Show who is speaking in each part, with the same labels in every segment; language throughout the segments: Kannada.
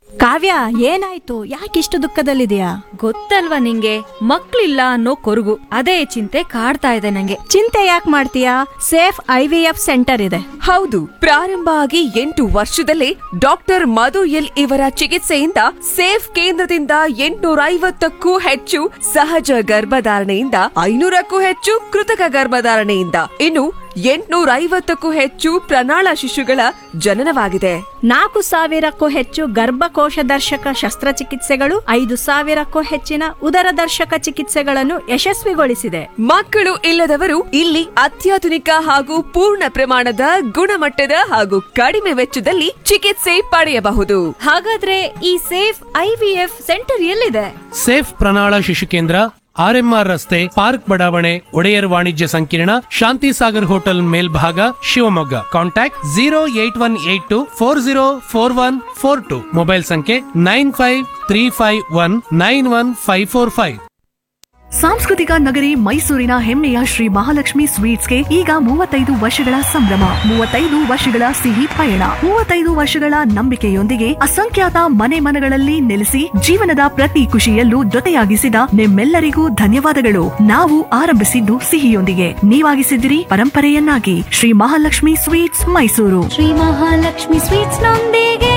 Speaker 1: ಕಾವ್ಯ ಏನಾಯ್ತು ಯಾಕಿಷ್ಟು ದುಃಖದಲ್ಲಿದೆಯಾ
Speaker 2: ಗೊತ್ತಲ್ವಾ ನಿಂಗೆ ಮಕ್ಳಿಲ್ಲ ಅನ್ನೋ ಕೊರಗು ಅದೇ ಚಿಂತೆ ಕಾಡ್ತಾ ಇದೆ ನಂಗೆ
Speaker 1: ಚಿಂತೆ ಯಾಕೆ ಮಾಡ್ತೀಯಾ Safe I V F centre ಇದೆ
Speaker 3: ಹೌದು ಪ್ರಾರಂಭ ಆಗಿ ಎಂಟು ವರ್ಷದಲ್ಲೇ ಡಾಕ್ಟರ್ ಮಧು ಎಲ್ ಇವರ ಚಿಕಿತ್ಸೆಯಿಂದ ಸೇಫ್ ಕೇಂದ್ರದಿಂದ ಎಂಟುನೂರ ಐವತ್ತಕ್ಕೂ ಹೆಚ್ಚು ಸಹಜ ಗರ್ಭಧಾರಣೆಯಿಂದ ಐನೂರಕ್ಕೂ ಹೆಚ್ಚು ಕೃತಕ ಗರ್ಭಧಾರಣೆಯಿಂದ ಇನ್ನು ಎಂಟುನೂರ ಐವತ್ತಕ್ಕೂ ಹೆಚ್ಚು ಪ್ರಣಾಳ ಶಿಶುಗಳ ಜನನವಾಗಿದೆ
Speaker 1: ನಾಲ್ಕು ಸಾವಿರಕ್ಕೂ ಹೆಚ್ಚು ಗರ್ಭಕೋಶ ದರ್ಶಕ ಶಸ್ತ್ರಚಿಕಿತ್ಸೆಗಳು ಐದು ಸಾವಿರಕ್ಕೂ ಹೆಚ್ಚಿನ ಉದರ ದರ್ಶಕ ಚಿಕಿತ್ಸೆಗಳನ್ನು ಯಶಸ್ವಿಗೊಳಿಸಿದೆ
Speaker 3: ಮಕ್ಕಳು ಇಲ್ಲದವರು ಇಲ್ಲಿ ಅತ್ಯಾಧುನಿಕ ಹಾಗೂ ಪೂರ್ಣ ಪ್ರಮಾಣದ ಗುಣಮಟ್ಟದ ಹಾಗೂ ಕಡಿಮೆ ವೆಚ್ಚದಲ್ಲಿ ಚಿಕಿತ್ಸೆ ಪಡೆಯಬಹುದು
Speaker 2: ಹಾಗಾದ್ರೆ ಈ Safe I V F centre ಎಲ್ಲಿದೆ
Speaker 4: ಸೇಫ್ ಪ್ರಣಾಳ ಶಿಶು ಕೇಂದ್ರ ಆರ್ಎಂಆರ್ ರಸ್ತೆ ಪಾರ್ಕ್ ಬಡಾವಣೆ ಒಡೆಯರ್ ವಾಣಿಜ್ಯ ಸಂಕೀರ್ಣ ಶಾಂತಿ ಸಾಗರ್ ಹೋಟೆಲ್ ಮೇಲ್ಭಾಗ Shivamogga contact zero eight one eight two four zero four one four two mobile ಸಂಖ್ಯೆ nine five three five one nine one five four five
Speaker 5: ಸಾಂಸ್ಕೃತಿಕ ನಗರಿ ಮೈಸೂರಿನ ಹೆಮ್ಮೆಯ ಶ್ರೀ ಮಹಾಲಕ್ಷ್ಮಿ ಸ್ವೀಟ್ಸ್ಗೆ ಈಗ ಮೂವತ್ತೈದು ವರ್ಷಗಳ ಸಂಭ್ರಮ ಮೂವತ್ತೈದು ವರ್ಷಗಳ ಸಿಹಿ ಪಯಣ ಮೂವತ್ತೈದು ವರ್ಷಗಳ ನಂಬಿಕೆಯೊಂದಿಗೆ ಅಸಂಖ್ಯಾತ ಮನೆ ಮನಗಳಲ್ಲಿ ನೆಲೆಸಿ ಜೀವನದ ಪ್ರತಿ ಖುಷಿಯಲ್ಲೂ ಜೊತೆಯಾಗಿಸಿದ ನಿಮ್ಮೆಲ್ಲರಿಗೂ ಧನ್ಯವಾದಗಳು ನಾವು ಆರಂಭಿಸಿದ್ದು ಸಿಹಿಯೊಂದಿಗೆ ನೀವಾಗಿಸಿದಿರಿ ಪರಂಪರೆಯನ್ನಾಗಿ ಶ್ರೀ ಮಹಾಲಕ್ಷ್ಮಿ ಸ್ವೀಟ್ಸ್ ಮೈಸೂರು
Speaker 2: ಶ್ರೀ ಮಹಾಲಕ್ಷ್ಮಿ ಸ್ವೀಟ್ಸ್ ನೊಂದಿಗೆ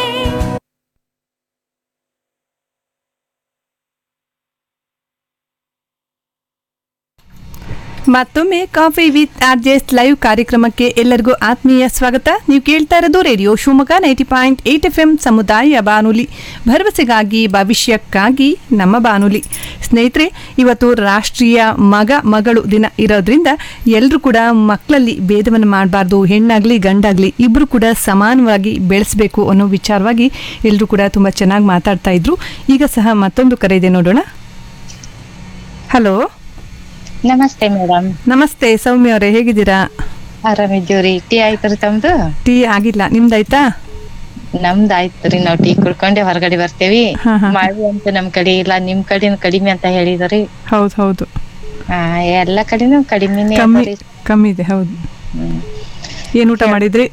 Speaker 6: ಮತ್ತೊಮ್ಮೆ ಕಾಫಿ ವಿತ್ ಆರ್ಜೆಸ್ ಲೈವ್ ಕಾರ್ಯಕ್ರಮಕ್ಕೆ ಎಲ್ಲರಿಗೂ ಆತ್ಮೀಯ ಸ್ವಾಗತ ನೀವು ಕೇಳ್ತಾ ಇರೋದು Radio Shivamogga ninety point eight F M ಸಮುದಾಯ ಬಾನುಲಿ ಭರವಸೆಗಾಗಿ ಭವಿಷ್ಯಕ್ಕಾಗಿ ನಮ್ಮ ಬಾನುಲಿ ಸ್ನೇಹಿತರೆ ಇವತ್ತು ರಾಷ್ಟ್ರೀಯ ಮಗ ಮಗಳು ದಿನ ಇರೋದ್ರಿಂದ ಎಲ್ಲರೂ ಕೂಡ ಮಕ್ಕಳಲ್ಲಿ ಭೇದವನ್ನು ಮಾಡಬಾರ್ದು ಹೆಣ್ಣಾಗಲಿ ಗಂಡಾಗಲಿ ಇಬ್ಬರು ಕೂಡ ಸಮಾನವಾಗಿ ಬೆಳೆಸಬೇಕು ಅನ್ನೋ ವಿಚಾರವಾಗಿ ಎಲ್ಲರೂ ಕೂಡ ತುಂಬ ಚೆನ್ನಾಗಿ ಮಾತಾಡ್ತಾ ಇದ್ರು ಈಗ ಸಹ ಮತ್ತೊಂದು ಕರೆ ಇದೆ ನೋಡೋಣ ಹಲೋ
Speaker 7: ನಮಸ್ತೆ ಮೇಡಮ್
Speaker 6: ನಮಸ್ತೆ ಸೌಮ್ಯ ಅವರೇ ಹೇಗಿದ್ದೀರಾ
Speaker 7: ಆರಾಮಿದ್ದೀವ್ರಿ ಟೀ ಆಯ್ತ್ರಿ ತಮ್ದು
Speaker 6: ಟೀ ಆಗಿಲ್ಲ ನಿಮ್ದಾಯ್ತಾ
Speaker 7: ನಮ್ದ್ ಆಯ್ತ್ರಿ ನಾವ್ ಟೀ ಕುಡ್ಕೊಂಡೆ ಹೊರಗಡೆ ಬರ್ತೇವಿ
Speaker 6: ಹಾ, ಹಾ.
Speaker 7: ಮಳೆ ಅಂತ ನಮ್ ಕಡೆ ಇಲ್ಲ ನಿಮ್ ಕಡೆ ಕಡಿಮೆ ಅಂತ ಹೇಳಿದ್ರಿ
Speaker 6: ಹೌದು ಹೌದು
Speaker 7: ಆ, ಎಲ್ಲಾ ಕಡೆನೂ ಕಡಿಮೆನೆ
Speaker 6: ಕಮ್ಮಿ
Speaker 7: ಅದಾರಿ.
Speaker 6: ಕಮ್ಮಿ ಇದೆ ಹೌದು
Speaker 7: ಹ್ಮ್.
Speaker 6: ಏನ್ ಊಟ ಮಾಡಿದ್ರಿ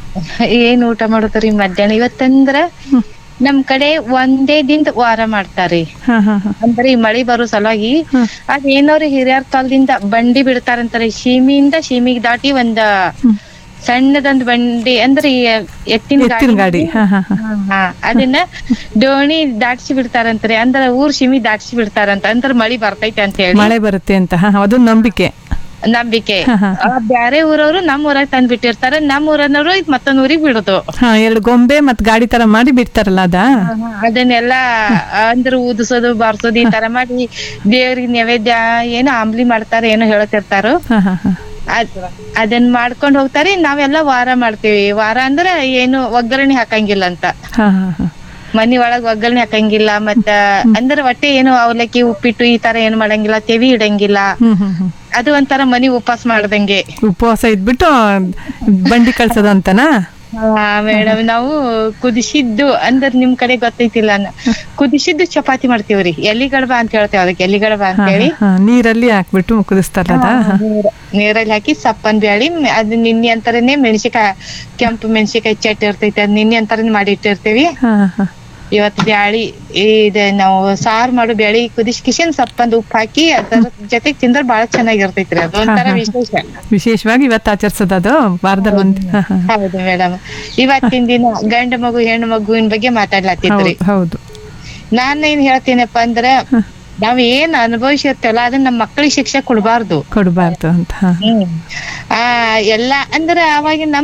Speaker 7: ಏನ್ ಊಟ ಮಾಡುದ್ರಿ ಮಧ್ಯಾಹ್ನ ಇವತ್ತಂದ್ರ ನಮ್ ಕಡೆ ಒಂದೇ ದಿನದ ವಾರ ಮಾಡ್ತಾರಿ
Speaker 6: ಹಾ ಹಾ ಹಾ
Speaker 7: ಅಂದ್ರೆ ಈ ಮಳಿ ಬರೋ ಸಲುವಾಗಿ ಅದ್ ಏನೋರಿ ಹಿರಿಯರ್ ಕಾಲದಿಂದ ಬಂಡಿ ಬಿಡ್ತಾರಂತಾರೆ ಸೀಮಿಯಿಂದ ಸೀಮಿಗ್ ದಾಟಿ ಒಂದ ಸಣ್ಣದೊಂದ್ ಬಂಡಿ ಅಂದ್ರೆ ಈ ಎತ್ತಿನ
Speaker 6: ಎತ್ತಿನ ಗಾಡಿ ಹಾ ಹಾ ಹಾ
Speaker 7: ಹಾ, ಹಾ. ಅದನ್ನ ಡೋಣಿ ದಾಟ್ಸಿ ಬಿಡ್ತಾರಂತ್ರಿ ಅಂದ್ರ ಊರ್ ಶಿಮಿ ದಾಟ್ಸಿ ಬಿಡ್ತಾರಂತ ಅಂದ್ರ ಮಳಿ ಬರ್ತೈತೆ ಅಂತ ಹೇಳಿ
Speaker 6: ಮಳೆ ಬರುತ್ತೆ ಅಂತ ಹಾ ಅದೊಂದು ನಂಬಿಕೆ
Speaker 7: ನಂಬಿಕೆ
Speaker 6: ಹಾ, ಹಾ,
Speaker 7: ಆ ಬ್ಯಾರೆ ಊರವ್ರು ನಮ್ ಊರಾಗ ತಂದ್ ಬಿಟ್ಟಿರ್ತಾರ ನಮ್ ಊರನವ್ರು ಇದ್ ಮತ್ತೊಂದ್ ಊರಿಗ್ ಬಿಡುದು
Speaker 6: ಹಾ ಎರಡು ಗೊಂಬೆ ಮತ್ ಗಾಡಿ ತರ ಮಾಡಿ ಬಿಡ್ತಾರಲ್ಲ ಅದ
Speaker 7: ಅದನ್ನೆಲ್ಲ ಅಂದ್ರ ಊದಿಸೋದು ಬಾರ್ಸೋದು ಈ ತರ ಮಾಡಿ ದೇವ್ರಿಗೆ ನೈವೇದ್ಯ ಏನೋ ಆಂಬ್ಲಿ ಮಾಡ್ತಾರ ಏನೋ ಹೇಳ್ತಿರ್ತಾರ
Speaker 6: ಹಾ ಹಾ ಹಾ
Speaker 7: ಅದ್ ಅದನ್ನ ಮಾಡ್ಕೊಂಡ್ ಹೋಗ್ತಾರಿ ನಾವೆಲ್ಲ ವಾರ ಮಾಡ್ತೀವಿ ವಾರ ಅಂದ್ರ ಏನು ಒಗ್ಗರಣೆ ಹಾಕಂಗಿಲ್ಲ ಅಂತ
Speaker 6: ಹಾ ಹಾ ಹಾ
Speaker 7: ಮನಿ ಒಳಗ್ ಒಗ್ಗರಣೆ ಹಾಕಂಗಿಲ್ಲ ಮತ್ತ ಅಂದ್ರ ಹೊಟ್ಟೆ ಏನು ಅವಲಕ್ಕಿ ಉಪ್ಪಿಟ್ಟು ಈ ತರ ಏನು ಮಾಡಂಗಿಲ್ಲ ತೆವಿ ಇಡಂಗಿಲ್ಲ
Speaker 6: ಹ್ಮ್ ಹ್ಮ್ ಹ್ಮ್
Speaker 7: ಅದು ಒಂಥರ ಮನಿ ಉಪವಾಸ ಮಾಡ್ದಂಗೆ
Speaker 6: ಉಪವಾಸ ಇದ್ಬಿಟ್ಟು ಬಂಡಿ ಕಳ್ಸೋದು ಅಂತನಾ
Speaker 7: ಮೇಡಮ್ ನಾವು ಕುದಿಸಿದ್ದು ಅಂದ್ರ ನಿಮ್ ಕಡೆ ಗೊತ್ತೈತಿಲ್ಲ ಅನ್ನ ಕುದಿಸಿದ್ದು ಚಪಾತಿ ಮಾಡ್ತೀವ್ರಿ ಎಲಿಗಡ್ಬ ಅಂತ ಹೇಳ್ತೇವೆ ಅದಕ್ಕೆ ಎಲಿಗಡ್ಬ ಅಂತ
Speaker 6: ಹಾ,
Speaker 7: ಹೇಳಿ
Speaker 6: ಹಾ, ನೀರಲ್ಲಿ ಹಾಕ್ಬಿಟ್ಟು ಕುದಿಸ್ತಾರಲ್ಲ ಅದ ಹಾ.
Speaker 7: ನೀರ- ನೀರಲ್ಲಿ ಹಾಕಿ ಸಪ್ಪನ್ ಬ್ಯಾಳಿ ಮ್- ಅದ್ ನಿನ್ನೆ ಅಂತಾರನೇ ಮೆಣಸಿಕಾಯಿ ಕೆಂಪು ಮೆಣಸಿಕಾಯಿ ಚಟ್ ಇರ್ತೈತಿ ಅದ್ ನಿನ್ನೆ ಅಂತಾರನೇ ಮಾಡಿ ಇಟ್ಟಿರ್ತೀವಿ
Speaker 6: ಹಾ ಹಾ
Speaker 7: ಇವತ್ ಬ್ಯಾಳಿ ಇದ ನಾವು ಸಾರ್ ಮಾಡೋ ಬ್ಯಾಳಿ ಕುದಿಸ್ಕಿಶನ್ ಸಪ್ಪಂದ್ ಉಪ್ಪು ಹಾಕಿ ಅದ್ರ ಜೊತೆಗ್ ತಿಂದ್ರ ಬಾಳ ಚೆನ್ನಾಗಿರ್ತೈತ್ರಿ ಅದು ಒಂಥರ ವಿಶೇಷ
Speaker 6: ವಿಶೇಷವಾಗಿ ಇವತ್ತು ಆಚರಿಸೋದು ಅದು ವಾರದಲ್ಲಿ ಒಂದ್ ಹಾ ಹಾ
Speaker 7: ಹೌದು ಮೇಡಮ್ ಇವತ್ತಿನ ದಿನ ಗಂಡ ಮಗು ಹೆಣ್ಣು ಮಗುವಿನ ಬಗ್ಗೆ ಮಾತಾಡ್ಲತ್ತಿದ್ರಿ
Speaker 6: ಹೌದು ಹೌದು
Speaker 7: ನಾನ್ ಏನ್ ಹೇಳ್ತೀನಪ್ಪ ಅಂದ್ರ ನಾವ್ ಏನ್ ಅನುಭವಿಸಿರ್ತೇವಲ್ಲ ಅದನ್ನ ನಮ್ಮ ಮಕ್ಕಳಿಗೆ ಶಿಕ್ಷೆ ಕೊಡ್ಬಾರ್ದು
Speaker 6: ಕೊಡಬಾರ್ದು ಅಂತ ಹಾ
Speaker 7: ಹ್ಮ್ ಆ ಎಲ್ಲಾ ಅಂದ್ರ ಅವಾಗಿನ ನಮ್